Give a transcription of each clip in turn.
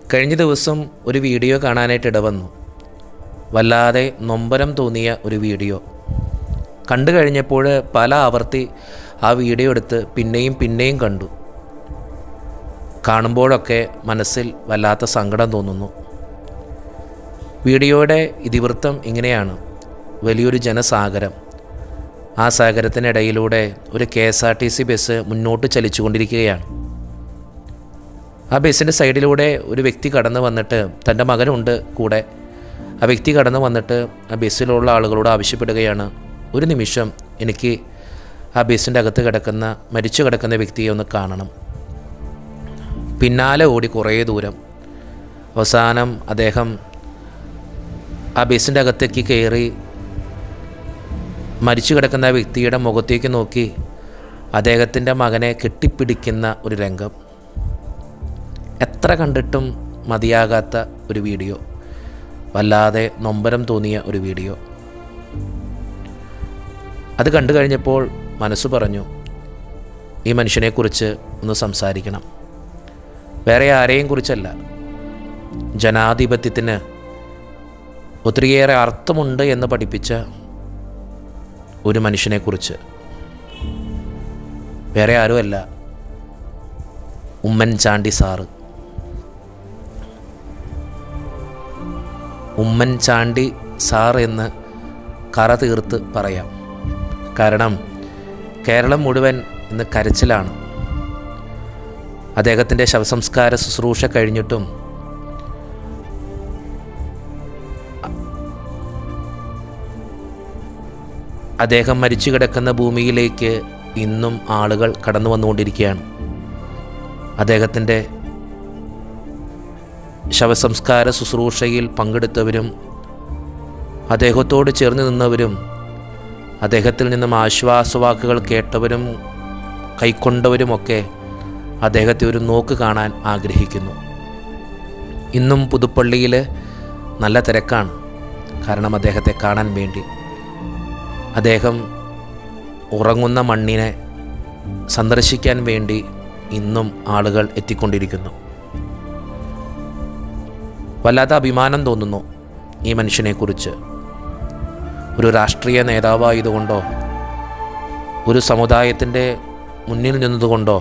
കഴിഞ്ഞ ദിവസം ഒരു വീഡിയോ കാണാനായിട്ട് ഇടവന്നു വല്ലാതെ നൊമ്പരം തോന്നിയ ഒരു വീഡിയോ കണ്ടു കഴിഞ്ഞപ്പോൾ പല ആവർത്തി ആ വീഡിയോ എടുത്ത് പിന്നെയും പിന്നെയും കണ്ടു കാണുമ്പോഴൊക്കെ മനസ്സിൽ വല്ലാത്ത സങ്കടം തോന്നുന്നു വീഡിയോയുടെ ഇതിവൃത്തം ഇങ്ങനെയാണ് വലിയൊരു ജനസാഗരം ആ സാഗരത്തിനിടയിലൂടെ ഒരു K S R T C bus മുന്നോട്ട് ചലിച്ചുകൊണ്ടിരിക്കുകയാണ് ആ ബസ്സിൻ്റെ സൈഡിലൂടെ ഒരു വ്യക്തി കടന്നു വന്നിട്ട് തൻ്റെ മകനുണ്ട് കൂടെ ആ വ്യക്തി കടന്നു വന്നിട്ട് ആ ബസ്സിലുള്ള ആളുകളോട് ആവശ്യപ്പെടുകയാണ് ഒരു നിമിഷം എനിക്ക് ആ ബസ്സിൻ്റെ അകത്ത് കിടക്കുന്ന മരിച്ചു കിടക്കുന്ന വ്യക്തിയെ ഒന്ന് കാണണം പിന്നാലെ ഓടി കുറേ ദൂരം അവസാനം അദ്ദേഹം ആ ബസ്സിൻ്റെ അകത്തേക്ക് കയറി മരിച്ചു കിടക്കുന്ന ആ വ്യക്തിയുടെ മുഖത്തേക്ക് നോക്കി അദ്ദേഹത്തിൻ്റെ മകനെ കെട്ടിപ്പിടിക്കുന്ന ഒരു രംഗം എത്ര കണ്ടിട്ടും മതിയാകാത്ത ഒരു വീഡിയോ വല്ലാതെ നൊമ്പരം തോന്നിയ ഒരു വീഡിയോ അത് കണ്ടു കഴിഞ്ഞപ്പോൾ മനസ്സ് പറഞ്ഞു ഈ മനുഷ്യനെക്കുറിച്ച് ഒന്ന് സംസാരിക്കണം വേറെ ആരെയും കുറിച്ചല്ല ജനാധിപത്യത്തിന് ഒത്തിരിയേറെ അർത്ഥമുണ്ട് എന്ന് പഠിപ്പിച്ച ഒരു മനുഷ്യനെക്കുറിച്ച് വേറെ ആരുമല്ല ഉമ്മൻചാണ്ടി സാറ് ഉമ്മൻചാണ്ടി സാർ എന്ന് കറ തീർത്ത് പറയാം കാരണം കേരളം മുഴുവൻ ഇന്ന് കരച്ചിലാണ് അദ്ദേഹത്തിൻ്റെ ശവസംസ്കാര ശുശ്രൂഷ കഴിഞ്ഞിട്ടും അദ്ദേഹം മരിച്ചു കിടക്കുന്ന ഭൂമിയിലേക്ക് ഇന്നും ആളുകൾ കടന്നു വന്നുകൊണ്ടിരിക്കുകയാണ് അദ്ദേഹത്തിൻ്റെ ശവസംസ്കാര ശുശ്രൂഷയിൽ പങ്കെടുത്തവരും അദ്ദേഹത്തോട് ചേർന്ന് നിന്നവരും അദ്ദേഹത്തിൽ നിന്നും ആശ്വാസവാക്കുകൾ കേട്ടവരും കൈക്കൊണ്ടവരുമൊക്കെ അദ്ദേഹത്തെ ഒരു നോക്ക് കാണാൻ ആഗ്രഹിക്കുന്നു ഇന്നും പുതുപ്പള്ളിയിൽ നല്ല തിരക്കാണ് കാരണം അദ്ദേഹത്തെ കാണാൻ വേണ്ടി അദ്ദേഹം ഉറങ്ങുന്ന മണ്ണിനെ സന്ദർശിക്കാൻ വേണ്ടി ഇന്നും ആളുകൾ എത്തിക്കൊണ്ടിരിക്കുന്നു വല്ലാത്ത അഭിമാനം തോന്നുന്നു ഈ മനുഷ്യനെക്കുറിച്ച് ഒരു രാഷ്ട്രീയ നേതാവായതുകൊണ്ടോ ഒരു സമുദായത്തിൻ്റെ മുന്നിൽ നിന്നതുകൊണ്ടോ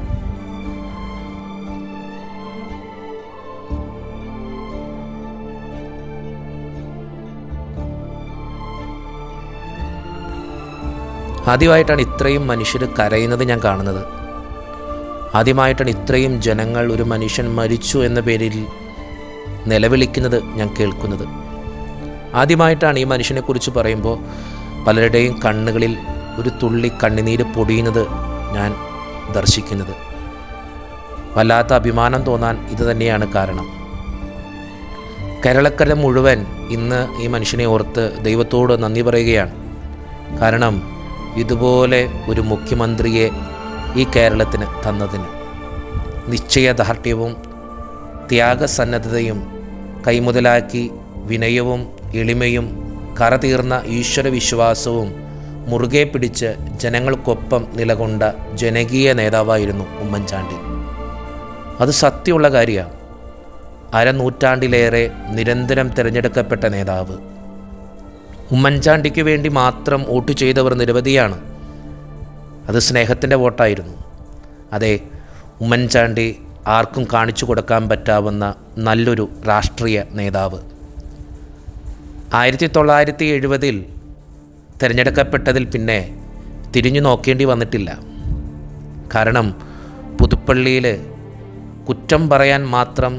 ആദ്യമായിട്ടാണ് ഇത്രയും മനുഷ്യർ കരയുന്നത് ഞാൻ കാണുന്നത് ആദ്യമായിട്ടാണ് ഇത്രയും ജനങ്ങൾ ഒരു മനുഷ്യൻ മരിച്ചു എന്ന പേരിൽ നിലവിളിക്കുന്നത് ഞാൻ കേൾക്കുന്നത് ആദ്യമായിട്ടാണ് ഈ മനുഷ്യനെക്കുറിച്ച് പറയുമ്പോൾ പലരുടെയും കണ്ണുകളിൽ ഒരു തുള്ളി കണ്ണുനീര് പൊടിയുന്നത് ഞാൻ ദർശിക്കുന്നത് വല്ലാത്ത അഭിമാനം തോന്നാൻ ഇത് തന്നെയാണ് കാരണം കേരളക്കര മുഴുവൻ ഇന്ന് ഈ മനുഷ്യനെ ഓർത്ത് ദൈവത്തോട് നന്ദി പറയുകയാണ് കാരണം ഇതുപോലെ ഒരു മുഖ്യമന്ത്രിയെ ഈ കേരളത്തിന് തന്നതിന് നിശ്ചയദാർഢ്യവും ത്യാഗസന്നദ്ധതയും കൈമുതലാക്കി വിനയവും എളിമയും കറതീർന്ന ഈശ്വരവിശ്വാസവും മുറുകെ പിടിച്ച് ജനങ്ങൾക്കൊപ്പം നിലകൊണ്ട ജനകീയ നേതാവായിരുന്നു ഉമ്മൻചാണ്ടി അത് സത്യമുള്ള കാര്യമാണ് അരനൂറ്റാണ്ടിലേറെ നിരന്തരം തിരഞ്ഞെടുക്കപ്പെട്ട നേതാവ് ഉമ്മൻചാണ്ടിക്ക് വേണ്ടി മാത്രം വോട്ട് ചെയ്തവർ നിരവധിയാണ് അത് സ്നേഹത്തിൻ്റെ വോട്ടായിരുന്നു അതെ ഉമ്മൻചാണ്ടി ആർക്കും കാണിച്ചു കൊടുക്കാൻ പറ്റാവുന്ന നല്ലൊരു രാഷ്ട്രീയ നേതാവ് ആയിരത്തി തൊള്ളായിരത്തി എഴുപതിൽ തിരഞ്ഞെടുക്കപ്പെട്ടതിൽ പിന്നെ തിരിഞ്ഞു നോക്കേണ്ടി വന്നിട്ടില്ല കാരണം പുതുപ്പള്ളിയിൽ കുറ്റം പറയാൻ മാത്രം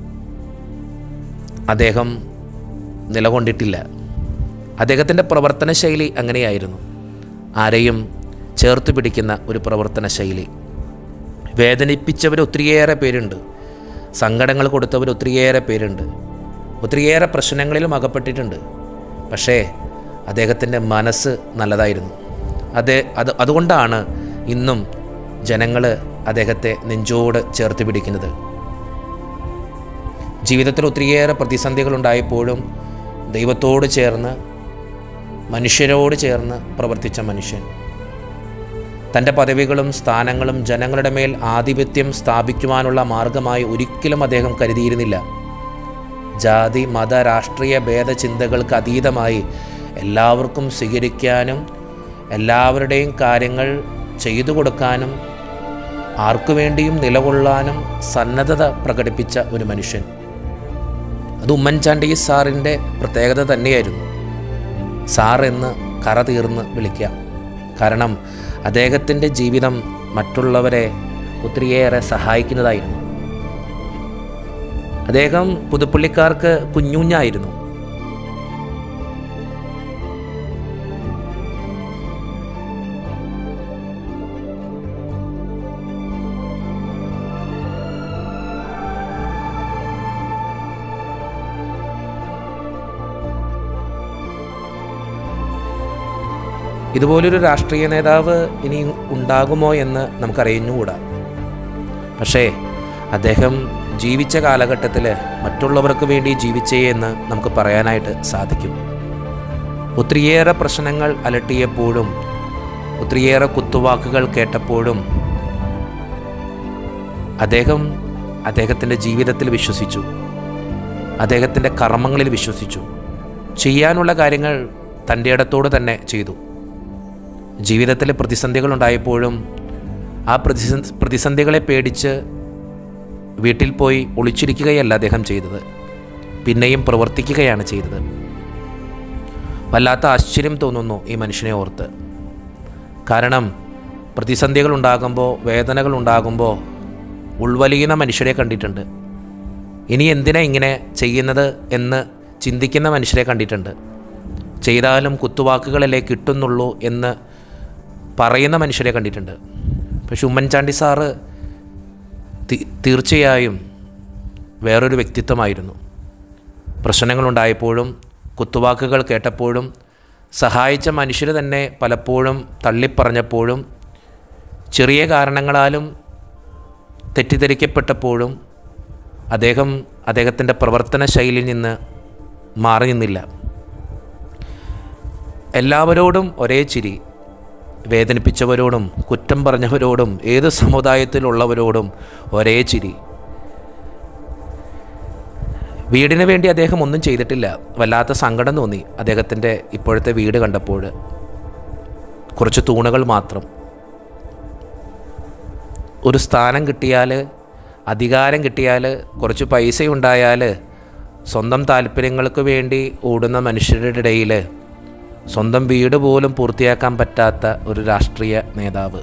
അദ്ദേഹം നിലകൊണ്ടിട്ടില്ല അദ്ദേഹത്തിൻ്റെ പ്രവർത്തന ശൈലി അങ്ങനെയായിരുന്നു ആരെയും ചേർത്ത് പിടിക്കുന്ന ഒരു പ്രവർത്തന ശൈലി വേദനിപ്പിച്ചവർ ഒത്തിരിയേറെ പേരുണ്ട് സങ്കടങ്ങൾ കൊടുത്തവർ ഒത്തിരിയേറെ പേരുണ്ട് ഒത്തിരിയേറെ പ്രശ്നങ്ങളിലും അകപ്പെട്ടിട്ടുണ്ട് പക്ഷേ അദ്ദേഹത്തിൻ്റെ മനസ്സ് നല്ലതായിരുന്നു അതേ അത് അതുകൊണ്ടാണ് ഇന്നും ജനങ്ങൾ അദ്ദേഹത്തെ നെഞ്ചോട് ചേർത്ത് പിടിക്കുന്നത് ജീവിതത്തിൽ ഒത്തിരിയേറെ പ്രതിസന്ധികളുണ്ടായപ്പോഴും ദൈവത്തോട് ചേർന്ന് മനുഷ്യരോട് ചേർന്ന് പ്രവർത്തിച്ച മനുഷ്യൻ തൻ്റെ പദവികളും സ്ഥാനങ്ങളും ജനങ്ങളുടെ മേൽ ആധിപത്യം സ്ഥാപിക്കുവാനുള്ള മാർഗമായി ഒരിക്കലും അദ്ദേഹം കരുതിയിരുന്നില്ല ജാതി മത രാഷ്ട്രീയ ഭേദചിന്തകൾക്ക് അതീതമായി എല്ലാവർക്കും സ്വീകരിക്കാനും എല്ലാവരുടെയും കാര്യങ്ങൾ ചെയ്തു കൊടുക്കാനും ആർക്കു വേണ്ടിയും നിലകൊള്ളാനും സന്നദ്ധത പ്രകടിപ്പിച്ച ഒരു മനുഷ്യൻ അത് ഉമ്മൻചാണ്ടി സാറിൻ്റെ പ്രത്യേകത തന്നെയായിരുന്നു സാർ എന്ന് കറ തീർന്ന് വിളിക്കാം കാരണം അദ്ദേഹത്തിൻ്റെ ജീവിതം മറ്റുള്ളവരെ ഒത്തിരിയേറെ സഹായിക്കുന്നതായിരുന്നു അദ്ദേഹം പുതുപ്പള്ളിക്കാർക്ക് കുഞ്ഞുഞ്ഞായിരുന്നു ഇതുപോലൊരു രാഷ്ട്രീയ നേതാവ് ഇനി ഉണ്ടാകുമോ എന്ന് നമുക്കറിയുന്നുകൂടാ പക്ഷേ അദ്ദേഹം ജീവിച്ച കാലഘട്ടത്തിൽ മറ്റുള്ളവർക്ക് വേണ്ടി ജീവിച്ചേ എന്ന് നമുക്ക് പറയാനായിട്ട് സാധിക്കും ഒത്തിരിയേറെ പ്രശ്നങ്ങൾ അലട്ടിയപ്പോഴും ഒത്തിരിയേറെ കുത്തുവാക്കുകൾ കേട്ടപ്പോഴും അദ്ദേഹം അദ്ദേഹത്തിൻ്റെ ജീവിതത്തിൽ വിശ്വസിച്ചു അദ്ദേഹത്തിൻ്റെ കർമ്മങ്ങളിൽ വിശ്വസിച്ചു ചെയ്യാനുള്ള കാര്യങ്ങൾ തൻ്റെ ഇടത്തോട് തന്നെ ചെയ്തു ജീവിതത്തിൽ പ്രതിസന്ധികളുണ്ടായപ്പോഴും ആ പ്രതിസന്ധി പ്രതിസന്ധികളെ പേടിച്ച് വീട്ടിൽ പോയി ഒളിച്ചിരിക്കുകയല്ല അദ്ദേഹം ചെയ്തത് പിന്നെയും പ്രവർത്തിക്കുകയാണ് ചെയ്തത് വല്ലാത്ത ആശ്ചര്യം തോന്നുന്നു ഈ മനുഷ്യനെ ഓർത്ത് കാരണം പ്രതിസന്ധികൾ ഉണ്ടാകുമ്പോൾ വേദനകൾ ഉണ്ടാകുമ്പോൾ ഉൾവലിയുന്ന മനുഷ്യരെ കണ്ടിട്ടുണ്ട് ഇനി എന്തിനാ ഇങ്ങനെ ചെയ്യുന്നത് എന്ന് ചിന്തിക്കുന്ന മനുഷ്യരെ കണ്ടിട്ടുണ്ട് ചെയ്താലും കുത്തുവാക്കുകളല്ലേ കിട്ടുന്നുള്ളൂ എന്ന് പറയുന്ന മനുഷ്യരെ കണ്ടിട്ടുണ്ട് പക്ഷെ ഉമ്മൻചാണ്ടി സാറ് തി- തീർച്ചയായും വേറൊരു വ്യക്തിത്വമായിരുന്നു പ്രശ്നങ്ങളുണ്ടായപ്പോഴും കുത്തുവാക്കുകൾ കേട്ടപ്പോഴും സഹായിച്ച മനുഷ്യർ തന്നെ പലപ്പോഴും തള്ളിപ്പറഞ്ഞപ്പോഴും ചെറിയ കാരണങ്ങളാലും തെറ്റിദ്ധരിക്കപ്പെട്ടപ്പോഴും അദ്ദേഹം അദ്ദേഹത്തിൻ്റെ പ്രവർത്തന ശൈലിയിൽ നിന്ന് മാറി നിന്നില്ല എല്ലാവരോടും ഒരേ ചിരി വേദനിപ്പിച്ചവരോടും കുറ്റം പറഞ്ഞവരോടും ഏത് സമുദായത്തിലുള്ളവരോടും ഒരേ ചിരി വീടിന് വേണ്ടി അദ്ദേഹം ഒന്നും ചെയ്തിട്ടില്ല വല്ലാത്ത സങ്കടം തോന്നി അദ്ദേഹത്തിൻ്റെ ഇപ്പോഴത്തെ വീട് കണ്ടപ്പോൾ കുറച്ച് തൂണുകൾ മാത്രം ഒരു സ്ഥാനം കിട്ടിയാൽ അധികാരം കിട്ടിയാൽ കുറച്ച് പൈസ ഉണ്ടായാൽ സ്വന്തം താല്പര്യങ്ങൾക്ക് വേണ്ടി ഓടുന്ന മനുഷ്യരുടെ ഇടയിൽ സ്വന്തം വീട് പോലും പൂർത്തിയാക്കാൻ പറ്റാത്ത ഒരു രാഷ്ട്രീയ നേതാവ്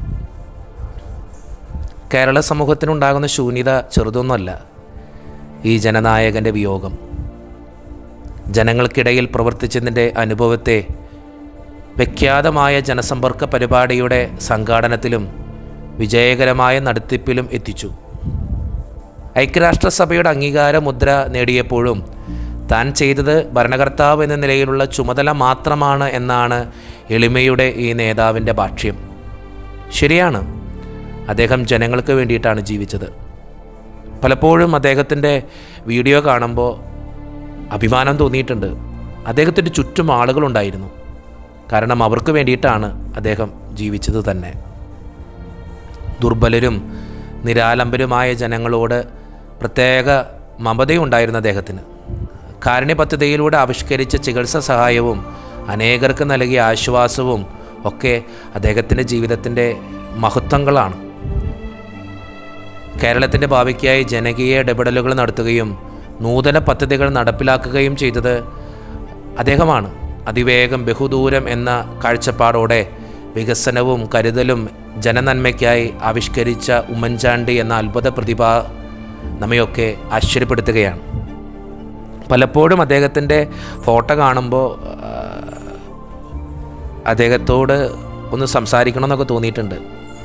കേരള സമൂഹത്തിനുണ്ടാകുന്ന ശൂന്യത ചെറുതൊന്നുമല്ല ഈ ജനനായകൻ്റെ വിയോഗം ജനങ്ങൾക്കിടയിൽ പ്രവർത്തിച്ചതിൻ്റെ അനുഭവത്തെ വിഖ്യാതമായ ജനസമ്പർക്ക പരിപാടിയുടെ സംഘാടനത്തിലും വിജയകരമായ നടത്തിപ്പിലും എത്തിച്ചു ഐക്യരാഷ്ട്രസഭയുടെ അംഗീകാര മുദ്ര നേടിയപ്പോഴും താൻ ചെയ്തത് ഭരണകർത്താവ് എന്ന നിലയിലുള്ള ചുമതല മാത്രമാണ് എന്നാണ് എളിമയുടെ ഈ നേതാവിൻ്റെ ഭാഷ്യം ശരിയാണ് അദ്ദേഹം ജനങ്ങൾക്ക് വേണ്ടിയിട്ടാണ് ജീവിച്ചത് പലപ്പോഴും അദ്ദേഹത്തിൻ്റെ വീഡിയോ കാണുമ്പോൾ അഭിമാനം തോന്നിയിട്ടുണ്ട് അദ്ദേഹത്തിൻ്റെ ചുറ്റും ആളുകളുണ്ടായിരുന്നു കാരണം അവർക്ക് വേണ്ടിയിട്ടാണ് അദ്ദേഹം ജീവിച്ചത് തന്നെ ദുർബലരും നിരാലംബരുമായ ജനങ്ങളോട് പ്രത്യേക മമതയുണ്ടായിരുന്നു അദ്ദേഹത്തിന് കാരുണ്യ പദ്ധതിയിലൂടെ ആവിഷ്കരിച്ച ചികിത്സാ സഹായവും അനേകർക്ക് നൽകിയ ആശ്വാസവും ഒക്കെ അദ്ദേഹത്തിൻ്റെ ജീവിതത്തിൻ്റെ മഹത്വങ്ങളാണ് കേരളത്തിൻ്റെ ഭാവിക്കായി ജനകീയ ഇടപെടലുകൾ നടത്തുകയും നൂതന പദ്ധതികൾ നടപ്പിലാക്കുകയും ചെയ്തത് അദ്ദേഹമാണ് അതിവേഗം ബഹുദൂരം എന്ന കാഴ്ചപ്പാടോടെ വികസനവും കരുതലും ജനനന്മയ്ക്കായി ആവിഷ്കരിച്ച ഉമ്മൻചാണ്ടി എന്ന അത്ഭുത പ്രതിഭ നമ്മയൊക്കെ ആശ്ചര്യപ്പെടുത്തുകയാണ് പലപ്പോഴും അദ്ദേഹത്തിൻ്റെ ഫോട്ടോ കാണുമ്പോൾ ആ, അദ്ദേഹത്തോട് ഒന്ന് സംസാരിക്കണം എന്നൊക്കെ തോന്നിയിട്ടുണ്ട്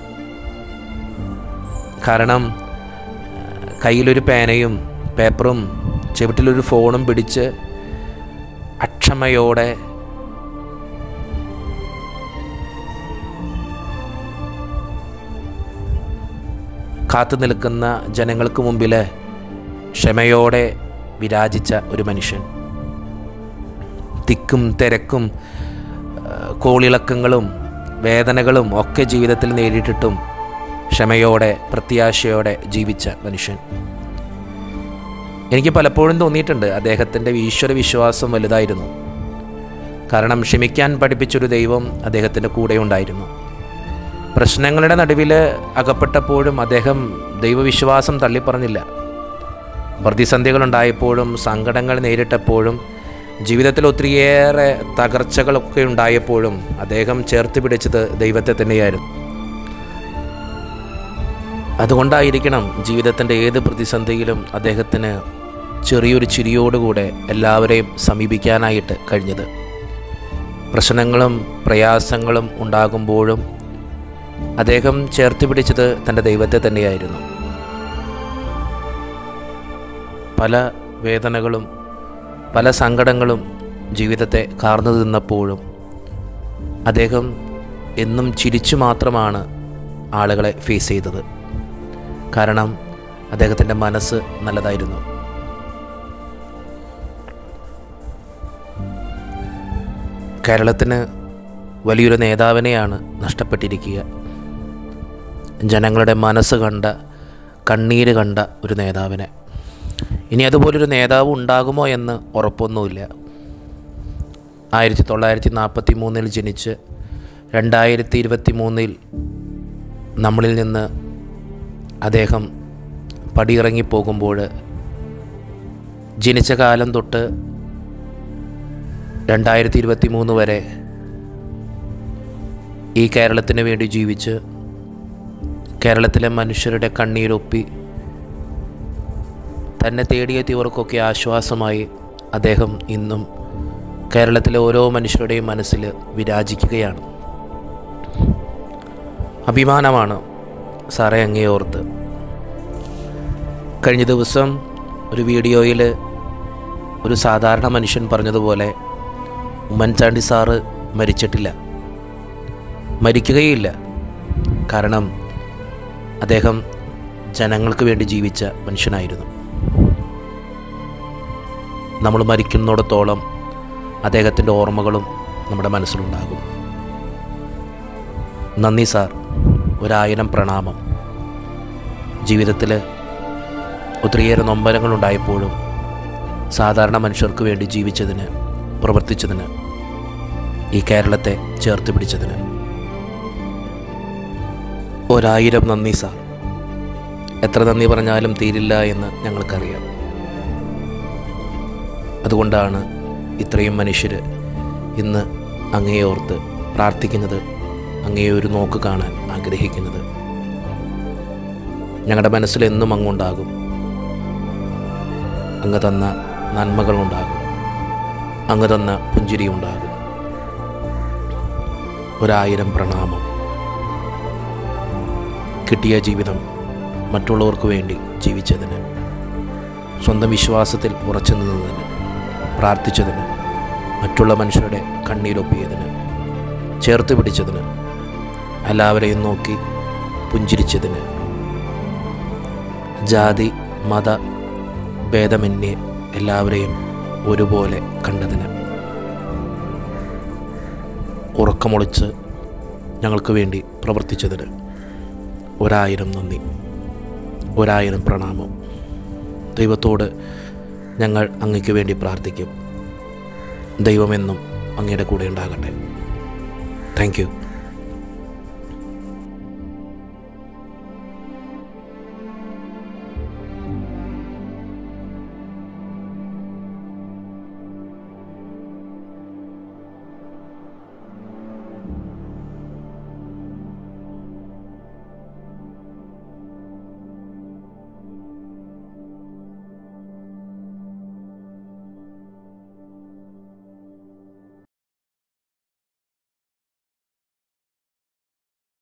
കാരണം ആ, കയ്യിലൊരു പേനയും പേപ്പറും ചെവിട്ടിലൊരു ഫോണും പിടിച്ച് അക്ഷമയോടെ കാത്തു നിൽക്കുന്ന ജനങ്ങൾക്ക് മുമ്പിൽ ക്ഷമയോടെ വിരാജിച്ച ഒരു മനുഷ്യൻ തിക്കും തിരക്കും ആ, കോളിളക്കങ്ങളും വേദനകളും ഒക്കെ ജീവിതത്തിൽ നേരിട്ടിട്ടും ക്ഷമയോടെ പ്രത്യാശയോടെ ജീവിച്ച മനുഷ്യൻ എനിക്ക് പലപ്പോഴും തോന്നിയിട്ടുണ്ട് അദ്ദേഹത്തിൻ്റെ ഈശ്വര വിശ്വാസം വലുതായിരുന്നു കാരണം ക്ഷമിക്കാൻ പഠിപ്പിച്ചൊരു ദൈവം അദ്ദേഹത്തിൻ്റെ കൂടെ ഉണ്ടായിരുന്നു പ്രശ്നങ്ങളുടെ നടുവിൽ അകപ്പെട്ടപ്പോഴും അദ്ദേഹം ദൈവവിശ്വാസം തള്ളിപ്പറഞ്ഞില്ല പ്രതിസന്ധികളുണ്ടായപ്പോഴും സങ്കടങ്ങൾ നേരിട്ടപ്പോഴും ജീവിതത്തിൽ ഒത്തിരിയേറെ തകർച്ചകളൊക്കെ ഉണ്ടായപ്പോഴും അദ്ദേഹം ചേർത്ത് പിടിച്ചത് ദൈവത്തെ തന്നെയായിരുന്നു അതുകൊണ്ടായിരിക്കണം ജീവിതത്തിൻ്റെ ഏത് പ്രതിസന്ധിയിലും അദ്ദേഹത്തിന് ചെറിയൊരു ചിരിയോടുകൂടെ എല്ലാവരെയും സമീപിക്കാനായിട്ട് കഴിഞ്ഞത് പ്രശ്നങ്ങളും പ്രയാസങ്ങളും ഉണ്ടാകുമ്പോഴും അദ്ദേഹം ചേർത്ത് പിടിച്ചത് തൻ്റെ ദൈവത്തെ തന്നെയായിരുന്നു പല വേദനകളും പല സങ്കടങ്ങളും ജീവിതത്തെ കാർന്നു തിന്നപ്പോഴും അദ്ദേഹം എന്നും ചിരിച്ചു മാത്രമാണ് ആളുകളെ ഫേസ് ചെയ്തത് കാരണം അദ്ദേഹത്തിൻ്റെ മനസ്സ് നല്ലതായിരുന്നു കേരളത്തിന് വലിയൊരു നേതാവിനെയാണ് നഷ്ടപ്പെട്ടിരിക്കുക ജനങ്ങളുടെ മനസ്സ് കണ്ട കണ്ണീര് കണ്ട ഒരു നേതാവിനെ ഇനി അതുപോലൊരു നേതാവ് ഉണ്ടാകുമോ എന്ന് ഉറപ്പൊന്നുമില്ല ആയിരത്തി തൊള്ളായിരത്തി നാൽപ്പത്തി മൂന്നിൽ ജനിച്ച് രണ്ടായിരത്തി ഇരുപത്തി മൂന്നിൽ നമ്മളിൽ നിന്ന് അദ്ദേഹം പടിയിറങ്ങിപ്പോകുമ്പോൾ ജനിച്ച കാലം തൊട്ട് രണ്ടായിരത്തി ഇരുപത്തി മൂന്ന് വരെ ഈ കേരളത്തിന് വേണ്ടി ജീവിച്ച് കേരളത്തിലെ മനുഷ്യരുടെ കണ്ണീരൊപ്പി തന്നെ തേടിയെത്തിയവർക്കൊക്കെ ആശ്വാസമായി അദ്ദേഹം ഇന്നും കേരളത്തിലെ ഓരോ മനുഷ്യരുടെയും മനസ്സിൽ വിരാജിക്കുകയാണ് അഭിമാനമാണ് സാറേ അങ്ങേയോർത്ത് കഴിഞ്ഞ ദിവസം ഒരു വീഡിയോയിൽ ഒരു സാധാരണ മനുഷ്യൻ പറഞ്ഞതുപോലെ ഉമ്മൻചാണ്ടി സാറ് മരിച്ചിട്ടില്ല മരിക്കുകയില്ല കാരണം അദ്ദേഹം ജനങ്ങൾക്ക് വേണ്ടി ജീവിച്ച മനുഷ്യനായിരുന്നു നമ്മൾ മരിക്കുന്നിടത്തോളം അദ്ദേഹത്തിൻ്റെ ഓർമ്മകളും നമ്മുടെ മനസ്സിലുണ്ടാകും നന്ദി സാർ ഒരായിരം പ്രണാമം ജീവിതത്തിൽ ഒത്തിരിയേറെ നൊമ്പരങ്ങളുണ്ടായപ്പോഴും സാധാരണ മനുഷ്യർക്ക് വേണ്ടി ജീവിച്ചതിന് പ്രവർത്തിച്ചതിന് ഈ കേരളത്തെ ചേർത്ത് പിടിച്ചതിന് ഒരായിരം നന്ദി സാർ എത്ര നന്ദി പറഞ്ഞാലും തീരില്ല എന്ന് ഞങ്ങൾക്കറിയാം അതുകൊണ്ടാണ് ഇത്രയും മനുഷ്യർ ഇന്ന് അങ്ങയെ ഓർത്ത് പ്രാർത്ഥിക്കുന്നത് അങ്ങയെ ഒരു നോക്ക് കാണാൻ ആഗ്രഹിക്കുന്നത് ഞങ്ങളുടെ മനസ്സിൽ എന്നും അങ്ങുണ്ടാകും അങ്ങ് തന്ന നന്മകളുണ്ടാകും അങ്ങ് തന്ന പുഞ്ചിരി ഉണ്ടാകും ഒരായിരം പ്രണാമം കിട്ടിയ ജീവിതം മറ്റുള്ളവർക്ക് വേണ്ടി ജീവിച്ചതിന് സ്വന്തം വിശ്വാസത്തിൽ ഉറച്ചു നിന്നതിന് പ്രാർത്ഥിച്ചതിന് മറ്റുള്ള മനുഷ്യരുടെ കണ്ണീരൊപ്പിയതിന് ചേർത്ത് പിടിച്ചതിന് എല്ലാവരെയും നോക്കി പുഞ്ചിരിച്ചതിന് ജാതി മത ഭേദമന്യേ എല്ലാവരെയും ഒരുപോലെ കണ്ടതിന് ഉറക്കമൊളിച്ച് ഞങ്ങൾക്ക് വേണ്ടി പ്രവർത്തിച്ചതിന് ഒരായിരം നന്ദി ഒരായിരം പ്രണാമം ദൈവത്തോട് ഞങ്ങൾ അങ്ങയ്ക്ക് വേണ്ടി പ്രാർത്ഥിക്കും ദൈവമെന്നും അങ്ങയുടെ കൂടെ ഉണ്ടാകട്ടെ താങ്ക് യു